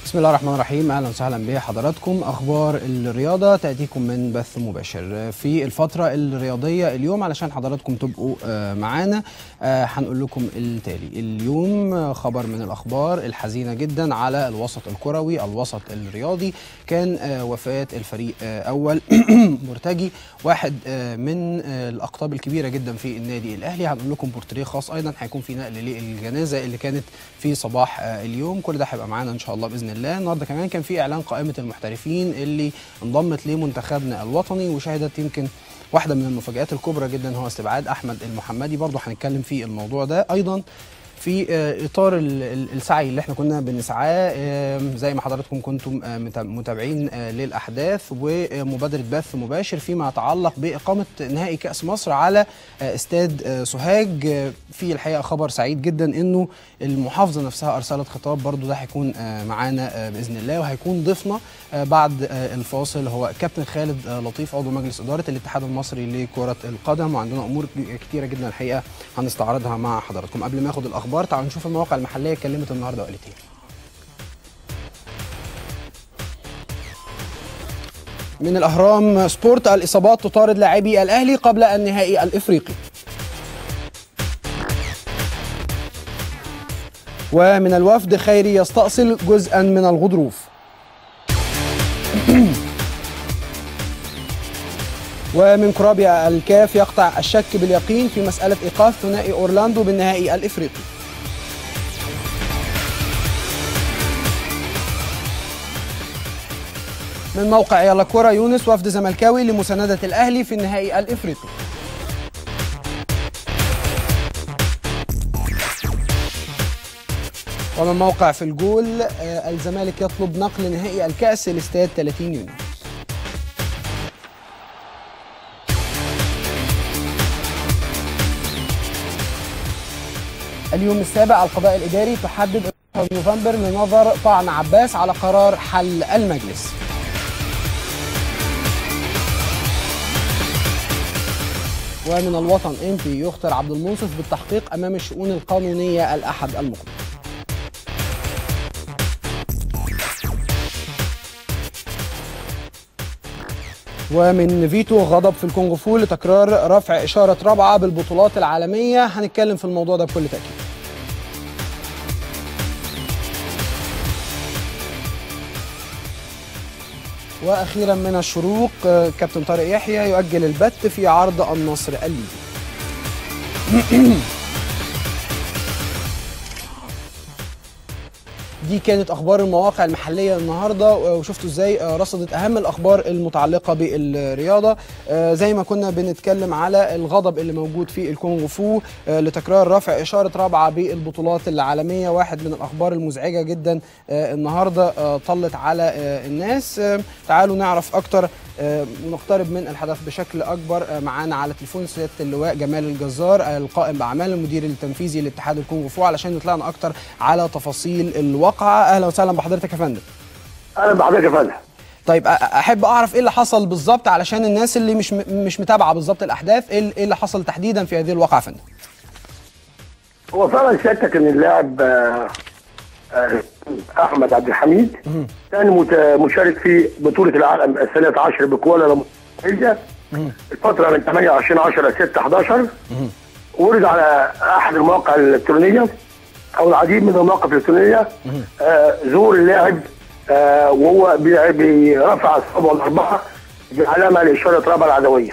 بسم الله الرحمن الرحيم اهلا وسهلا بحضراتكم اخبار الرياضه تاتيكم من بث مباشر في الفتره الرياضيه اليوم علشان حضراتكم تبقوا آه، معانا آه، هنقول لكم التالي اليوم آه، خبر من الاخبار الحزينه جدا على الوسط الكروي الوسط الرياضي كان آه، وفاه الفريق آه، اول مرتجي واحد آه، من آه، الاقطاب الكبيره جدا في النادي الاهلي هنقول لكم بورتريه خاص ايضا هيكون في نقل للجنازه اللي كانت في صباح آه، اليوم كل ده هيبقى معانا ان شاء الله باذن الله النهارده كمان كان في اعلان قائمه المحترفين اللي انضمت لمنتخبنا الوطني وشهدت يمكن واحده من المفاجات الكبرى جدا هو استبعاد احمد المحمدي برضه هنتكلم في الموضوع ده ايضا في آه، اطار ال- ال- السعي اللي احنا كنا بنسعاه آه، زي ما حضراتكم كنتم آه، متا- متابعين آه، للاحداث ومبادره بث مباشر فيما يتعلق باقامه نهائي كاس مصر على آه، استاد آه، سوهاج آه، في الحقيقه خبر سعيد جدا انه المحافظه نفسها ارسلت خطاب برضو ده هيكون آه، معانا آه، باذن الله وهيكون ضيفنا آه، بعد آه، الفاصل هو كابتن خالد آه، لطيف عضو مجلس اداره الاتحاد المصري لكره القدم وعندنا امور كتيره جدا الحقيقه هنستعرضها مع حضراتكم قبل ما اخد الاخبار تعالوا نشوف المواقع المحليه اتكلمت النهارده وقالت ايه من الاهرام سبورت الاصابات تطارد لاعبي الاهلي قبل النهائي الافريقي ومن الوفد خيري يستأصل جزءا من الغضروف ومن كرابيا الكاف يقطع الشك باليقين في مسألة إيقاف ثنائي أورلاندو بالنهائي الإفريقي من موقع يلا كرة يونس وفد زملكاوي لمساندة الأهلي في النهائي الإفريقي ومن موقع في الجول آه، الزمالك يطلب نقل نهائي الكأس لاستاد 30 يونيو اليوم السابع القضاء الإداري تحدد نوفمبر لنظر طعن عباس على قرار حل المجلس ومن الوطن امبي يخطر عبد المنصف بالتحقيق امام الشؤون القانونيه الاحد المقبل ومن فيتو غضب في الكونغ فو لتكرار رفع اشاره رابعه بالبطولات العالميه هنتكلم في الموضوع ده بكل تاكيد واخيرا من الشروق آه، كابتن طارق يحيى يؤجل البت في عرض النصر الليبي دي كانت اخبار المواقع المحليه النهارده وشفتوا ازاي آه، رصدت اهم الاخبار المتعلقه بالرياضه آه، زي ما كنا بنتكلم على الغضب اللي موجود في الكونغ فو آه، لتكرار رفع اشاره رابعه بالبطولات العالميه واحد من الاخبار المزعجه جدا آه، النهارده آه، طلت على آه، الناس آه، تعالوا نعرف اكتر آه، ونقترب من الحدث بشكل اكبر آه، معانا على تليفون سياده اللواء جمال الجزار آه، القائم باعمال المدير التنفيذي لاتحاد الكونغ فو علشان يطلعنا اكتر على تفاصيل الواقعه اهلا وسهلا بحضرتك يا فندم اهلا بحضرتك يا فندم طيب أ- احب اعرف ايه اللي حصل بالظبط علشان الناس اللي مش م- مش متابعه بالظبط الاحداث ايه ال- إيه اللي حصل تحديدا في هذه الواقعه يا فندم هو فعلا سيادتك ان اللاعب آه، آه، احمد عبد الحميد كان مت- مشارك في بطوله العالم السنه 10 بكوالا ماليزيا الفتره من 28 10 6 11 ورد على احد المواقع الالكترونيه او العديد من المواقع الالكترونيه آه، ظهور اللاعب آه، وهو بي- بيرفع اصابعه الاربعه بعلامه لاشاره رابعه العدويه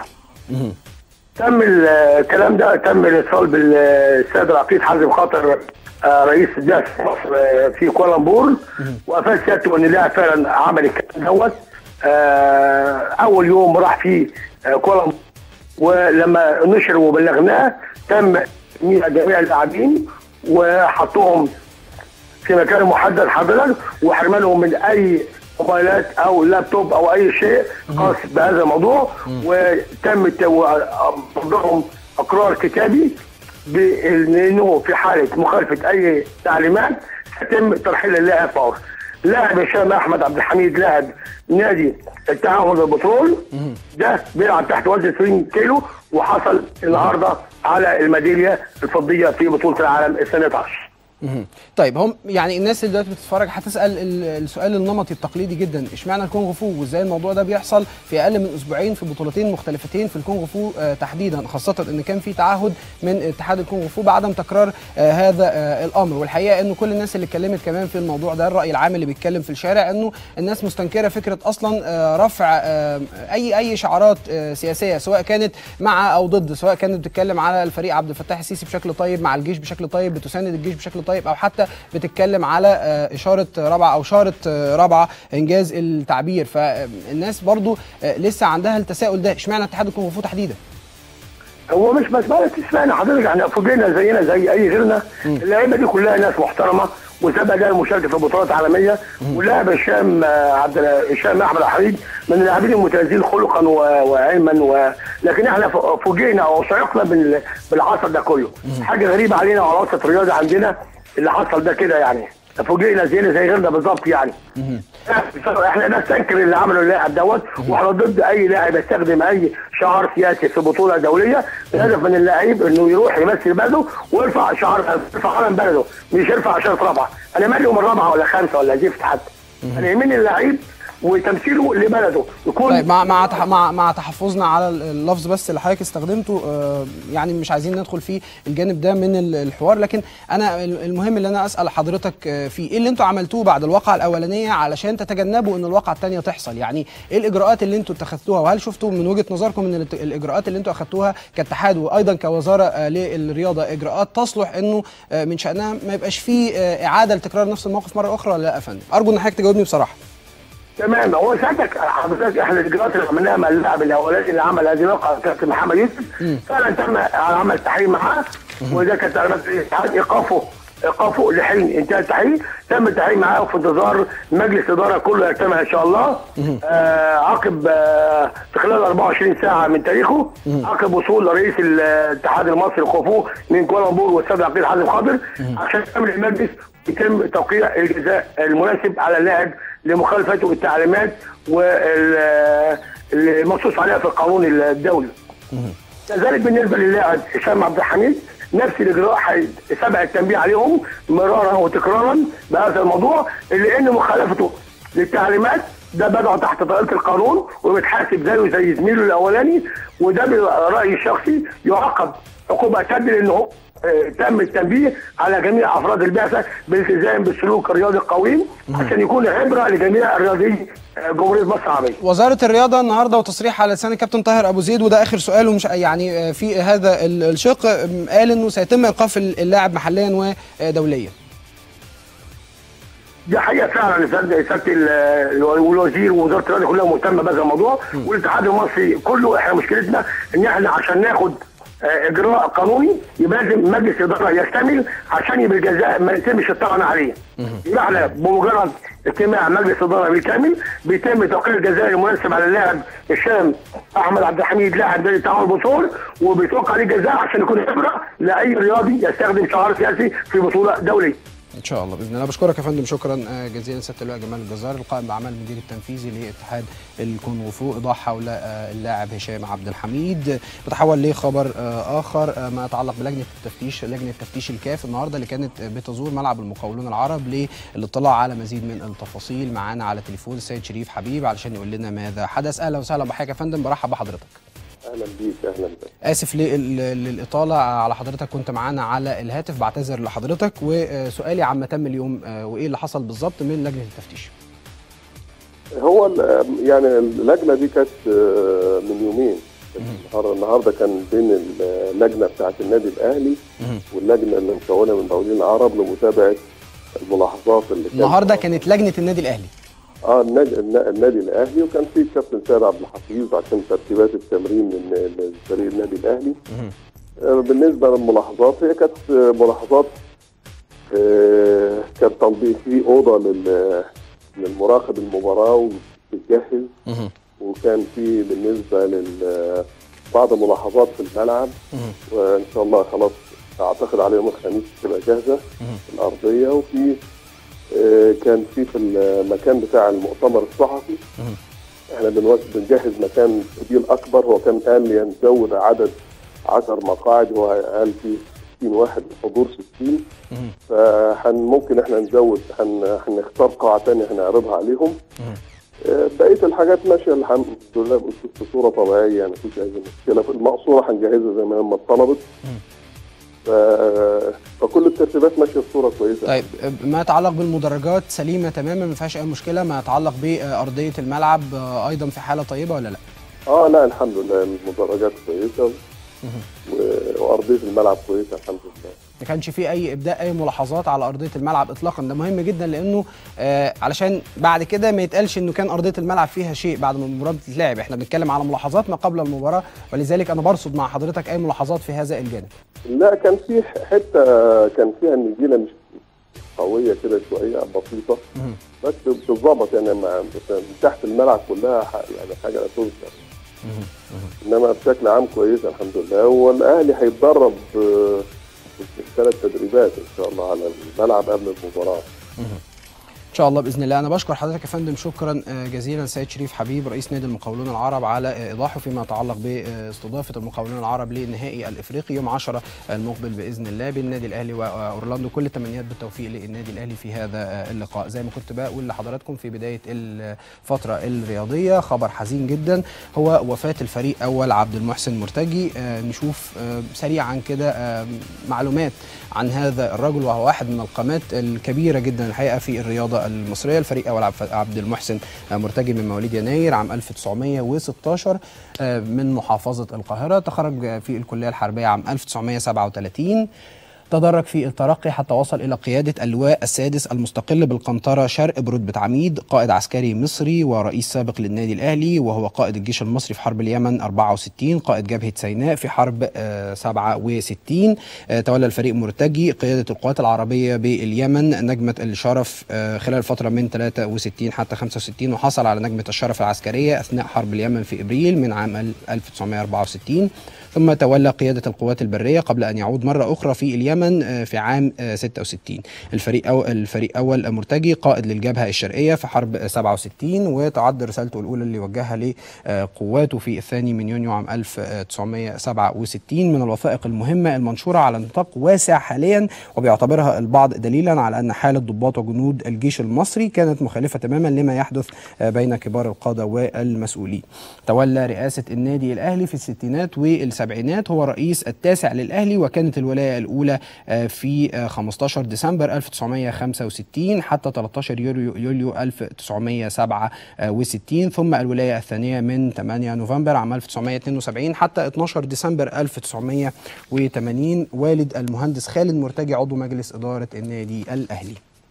تم ال- الكلام ده تم الاتصال بالسيد العقيد حازم خاطر آه، رئيس بعثة مصر آه، في كوالالمبور وافاد سيادته ان اللاعب فعلا عمل الكلام دوت آه، اول يوم راح فيه آه، كوالالمبور ولما نشر وبلغناه تم تجميع جميع اللاعبين وحطوهم في مكان محدد حضرتك وحرمانهم من اي موبايلات او لابتوب او اي شيء خاص بهذا الموضوع وتم موضوعهم اقرار كتابي بانه في حاله مخالفه اي تعليمات سيتم ترحيل اللاعب فورا. لاعب هشام احمد عبد الحميد لاعب نادي التعاون البترول ده بيلعب تحت وزن 20 كيلو وحصل النهارده على الميداليه الفضيه في بطوله العالم السنه 10 مهم. طيب هم يعني الناس اللي دلوقتي بتتفرج هتسال ال- السؤال النمطي التقليدي جدا اشمعنى الكونغ فو وازاي الموضوع ده بيحصل في اقل من اسبوعين في بطولتين مختلفتين في الكونغ فو آه تحديدا خاصه ان كان في تعهد من اتحاد الكونغ فو بعدم تكرار آه هذا آه الامر والحقيقه انه كل الناس اللي اتكلمت كمان في الموضوع ده الراي العام اللي بيتكلم في الشارع انه الناس مستنكره فكره اصلا آه رفع آه اي اي شعارات آه سياسيه سواء كانت مع او ضد سواء كانت بتتكلم على الفريق عبد الفتاح السيسي بشكل طيب مع الجيش بشكل طيب بتساند الجيش بشكل طيب او حتى بتتكلم على آه، اشاره رابعه او شاره آه، رابعه انجاز التعبير فالناس برضو آه، لسه عندها التساؤل ده اشمعنى اتحاد الكونغ فو تحديدا هو مش مسألة اسمعنا حضرتك احنا فوجئنا زينا زي اي غيرنا اللعيبه دي كلها ناس محترمه وسبق لها المشاركه في بطولات عالميه واللاعب هشام آه، عبد ال- هشام احمد الحريج من اللاعبين الممتازين خلقا و- وعلما و... لكن احنا ف- فوجئنا او صعقنا بال... بالعصر ده كله حاجه غريبه علينا وعلى وسط الرياضه عندنا اللي حصل ده كده يعني فوجئنا زينا زي غيرنا بالظبط يعني احنا نستنكر اللي عمله اللاعب دوت واحنا ضد اي لاعب يستخدم اي شعار سياسي في بطوله دوليه الهدف من اللاعب انه يروح يمثل بلده ويرفع شعار يرفع علم بلده مش يرفع شرط رابعه انا مالي من رابعه ولا خمسه ولا زفت حتى انا يهمني اللعيب وتمثيله لبلده يكون طيب مع مع تح- مع, مع تحفظنا على اللفظ بس اللي حضرتك استخدمته آه، يعني مش عايزين ندخل في الجانب ده من ال- الحوار لكن انا ال- المهم اللي انا اسال حضرتك آه، فيه ايه اللي انتوا عملتوه بعد الواقعه الاولانيه علشان تتجنبوا ان الواقعه الثانيه تحصل يعني ايه الاجراءات اللي انتوا اتخذتوها وهل شفتوا من وجهه نظركم ان الات- الاجراءات اللي انتوا اخذتوها كاتحاد وايضا كوزاره آه، للرياضه اجراءات تصلح انه آه، من شانها ما يبقاش فيه آه، اعاده لتكرار نفس الموقف مره اخرى ولا لا يا فندم ارجو ان حضرتك تجاوبني بصراحه تمام هو ساعتك حضرتك احنا الاجراءات اللي عملناها مع اللاعب الاولاني اللي عمل هذه الواقعه كابتن محمد يوسف فعلا تم عمل تحريم معاه وده كانت تعليمات الاتحاد ايقافه ايقافه لحين انتهى التحريم تم التحريم معاه في انتظار مجلس اداره كله يجتمع ان شاء الله آه عقب آه في خلال 24 ساعه من تاريخه عقب وصول رئيس الاتحاد المصري الخوفو من كوالالمبور والاستاذ عقيل حازم خاضر عشان يكمل المجلس يتم توقيع الجزاء المناسب على اللاعب لمخالفته التعليمات والمنصوص عليها في القانون الدولي. كذلك بالنسبه للاعب هشام عبد الحميد نفس الاجراء حي- سبق التنبيه عليهم مرارا وتكرارا بهذا الموضوع الا ان مخالفته للتعليمات ده بدأ تحت طائله القانون وبيتحاسب زيه زي زميله الاولاني وده برايي الشخصي يعاقب عقوبه اشد لانه هو آه، تم التنبيه على جميع افراد البعثه بالالتزام بالسلوك الرياضي القويم عشان يكون عبره لجميع الرياضيين آه، جمهوريه مصر العربيه. وزاره الرياضه النهارده وتصريح على لسان الكابتن طاهر ابو زيد وده اخر سؤال ومش يعني آه، في هذا ال- الشق آه، قال انه سيتم ايقاف ال- اللاعب محليا ودوليا دي حقيقه فعلا سياده سياده ال- ال- والوزير ووزاره الرياضه كلها مهتمه بهذا الموضوع والاتحاد المصري كله احنا مشكلتنا ان احنا عشان ناخد آه، اجراء قانوني يبقى لازم مجلس اداره يكتمل عشان يبقى الجزاء ما يتمش الطعن عليه. يبقى احنا بمجرد اجتماع مجلس اداره بالكامل بيتم توقيع الجزاء المناسب على اللاعب هشام احمد عبد الحميد لاعب نادي التعاون البطول وبيتوقع عليه جزاء عشان يكون عبره لاي رياضي يستخدم شعار سياسي في بطوله دوليه. ان شاء الله باذن الله بشكرك يا فندم شكرا آه، جزيلا سياده اللواء جمال الجزار القائم باعمال المدير التنفيذي لاتحاد الكونغ فو ايضاح حول آه، اللاعب هشام عبد الحميد بتحول لخبر آه، اخر آه، ما يتعلق بلجنه التفتيش لجنه تفتيش الكاف النهارده اللي كانت آه، بتزور ملعب المقاولون العرب للاطلاع على مزيد من التفاصيل معانا على تليفون السيد شريف حبيب علشان يقول لنا ماذا حدث اهلا وسهلا بحضرتك يا فندم برحب بحضرتك اهلا بيك اهلا بيك اسف لل- للاطاله على حضرتك كنت معانا على الهاتف بعتذر لحضرتك وسؤالي عما تم اليوم آه، وايه اللي حصل بالظبط من لجنه التفتيش هو ال- يعني اللجنه دي كانت آه، من يومين النهارده النهارده كان بين اللجنه بتاعه النادي الاهلي واللجنه اللي مكونه من مقاولين العرب لمتابعه الملاحظات اللي كانت النهارده كانت لجنه النادي الاهلي اه النادي, النادي الاهلي وكان في كابتن سيد عبد الحفيظ عشان ترتيبات التمرين لل- لفريق النادي الاهلي آه، بالنسبه للملاحظات هي كانت آه، ملاحظات آه، كان تنظيف في اوضه لل- للمراقب المباراه وبتجهز وكان في بالنسبه لل بعض الملاحظات في الملعب وان شاء الله خلاص اعتقد على يوم الخميس تبقى جاهزه الارضيه وفي آه، كان في في المكان بتاع المؤتمر الصحفي احنا دلوقتي بنجهز مكان بديل اكبر هو كان قال لي نزود عدد 10 مقاعد هو قال في واحد الحضور 60 مهم. فممكن احنا نزود هن- هنختار قاعه ثانيه هنعرضها عليهم مهم. آه، بقيه الحاجات ماشيه الحمد لله بصوره طبيعيه يعني مفيش اي مشكله في المقصوره هنجهزها زي ما هم طلبت مم. ف- فكل الترتيبات ماشيه بصوره كويسه طيب ما يتعلق بالمدرجات سليمه تماما ما فيهاش اي مشكله ما يتعلق بارضيه الملعب آه، ايضا في حاله طيبه ولا لا اه لا الحمد لله المدرجات كويسه و- وارضيه الملعب كويسه الحمد لله ما كانش فيه اي ابداء اي ملاحظات على ارضيه الملعب اطلاقا ده مهم جدا لانه آه علشان بعد كده ما يتقالش انه كان ارضيه الملعب فيها شيء بعد ما المباراه بتتلعب احنا بنتكلم على ملاحظات ما قبل المباراه ولذلك انا برصد مع حضرتك اي ملاحظات في هذا الجانب لا كان في حته كان فيها النجيله مش قويه كده شويه بسيطه مهم. بس بتظبط يعني مع بس تحت الملعب كلها ح- يعني حاجه لا تذكر انما بشكل عام كويسه الحمد لله والاهلي هيتدرب آه، في ثلاث تدريبات ان شاء الله على الملعب قبل المباراه ان شاء الله باذن الله انا بشكر حضرتك يا فندم شكرا آه، جزيلا سيد شريف حبيب رئيس نادي المقاولون العرب على آه، ايضاحه فيما يتعلق باستضافه المقاولون العرب للنهائي الافريقي يوم 10 المقبل باذن الله بين النادي الاهلي واورلاندو كل التمنيات بالتوفيق للنادي الاهلي في هذا آه، اللقاء زي ما كنت بقول لحضراتكم في بدايه الفتره الرياضيه خبر حزين جدا هو وفاه الفريق اول عبد المحسن مرتجي آه، نشوف آه، سريعا كده آه، معلومات عن هذا الرجل وهو واحد من القامات الكبيره جدا الحقيقه في الرياضه المصريه الفريق اول عبد- عبد المحسن آه، مرتجي من مواليد يناير عام 1916 آه، من محافظه القاهره تخرج في الكليه الحربيه عام 1937 تدرج في الترقي حتى وصل إلى قيادة اللواء السادس المستقل بالقنطرة شرق برتبة عميد قائد عسكري مصري ورئيس سابق للنادي الأهلي وهو قائد الجيش المصري في حرب اليمن 64 قائد جبهة سيناء في حرب آه، 67 آه، تولى الفريق مرتجي قيادة القوات العربية باليمن نجمة الشرف آه، خلال فترة من 63 حتى 65 وحصل على نجمة الشرف العسكرية أثناء حرب اليمن في إبريل من عام 1964 ثم تولى قيادة القوات البرية قبل أن يعود مرة أخرى في اليمن آه، في عام آه، 66 الفريق أو الفريق أول مرتجي قائد للجبهة الشرقية في حرب آه، 67 وتعد رسالته الأولى اللي وجهها لقواته في الثاني من يونيو عام 1967 من الوثائق المهمة المنشورة على نطاق واسع حاليا وبيعتبرها البعض دليلا على أن حالة ضباط وجنود الجيش المصري كانت مخالفة تماما لما يحدث آه، بين كبار القادة والمسؤولين تولى رئاسة النادي الأهلي في الستينات والسبعينات هو رئيس التاسع للأهلي وكانت الولاية الأولى آه، في آه، 15 ديسمبر 1965 حتى 13 يوليو, يوليو 1967 ثم الولاية الثانية من 8 نوفمبر عام 1972 حتى 12 ديسمبر 1980 والد المهندس خالد مرتجي عضو مجلس إدارة النادي الأهلي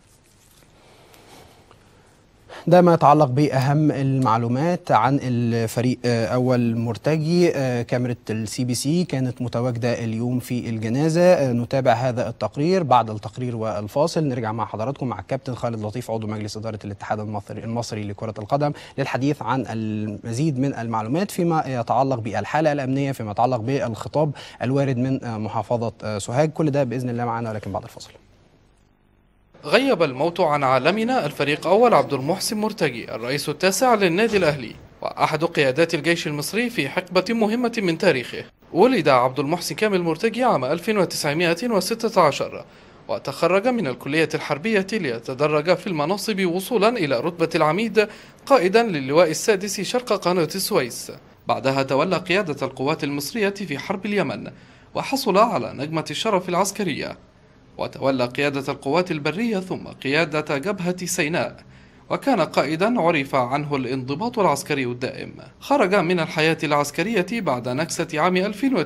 ده ما يتعلق بأهم المعلومات عن الفريق آه، أول مرتجي آه، كاميرا السي بي سي كانت متواجدة اليوم في الجنازة آه، نتابع هذا التقرير بعد التقرير والفاصل نرجع مع حضراتكم مع الكابتن خالد لطيف عضو مجلس إدارة الاتحاد المصري المصري لكرة القدم للحديث عن المزيد من المعلومات فيما يتعلق بالحالة الأمنية فيما يتعلق بالخطاب الوارد من آه، محافظة آه، سوهاج كل ده بإذن الله معنا ولكن بعد الفاصل غيب الموت عن عالمنا الفريق أول عبد المحسن مرتجي الرئيس التاسع للنادي الأهلي وأحد قيادات الجيش المصري في حقبة مهمة من تاريخه ولد عبد المحسن كامل مرتجي عام 1916 وتخرج من الكلية الحربية ليتدرج في المناصب وصولا إلى رتبة العميد قائدا للواء السادس شرق قناة السويس بعدها تولى قيادة القوات المصرية في حرب اليمن وحصل على نجمة الشرف العسكرية وتولى قيادة القوات البرية ثم قيادة جبهة سيناء وكان قائدا عرف عنه الانضباط العسكري الدائم خرج من الحياة العسكرية بعد نكسة عام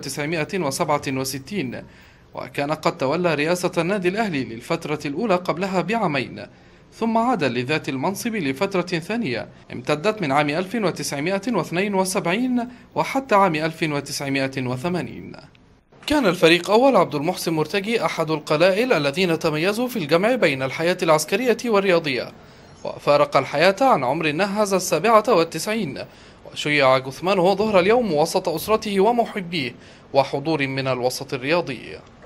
1967 وكان قد تولى رئاسة النادي الأهلي للفترة الأولى قبلها بعامين ثم عاد لذات المنصب لفترة ثانية امتدت من عام 1972 وحتى عام 1980 كان الفريق أول عبد المحسن مرتجي أحد القلائل الذين تميزوا في الجمع بين الحياة العسكرية والرياضية وفارق الحياة عن عمر نهز السابعة والتسعين وشيع جثمانه ظهر اليوم وسط أسرته ومحبيه وحضور من الوسط الرياضي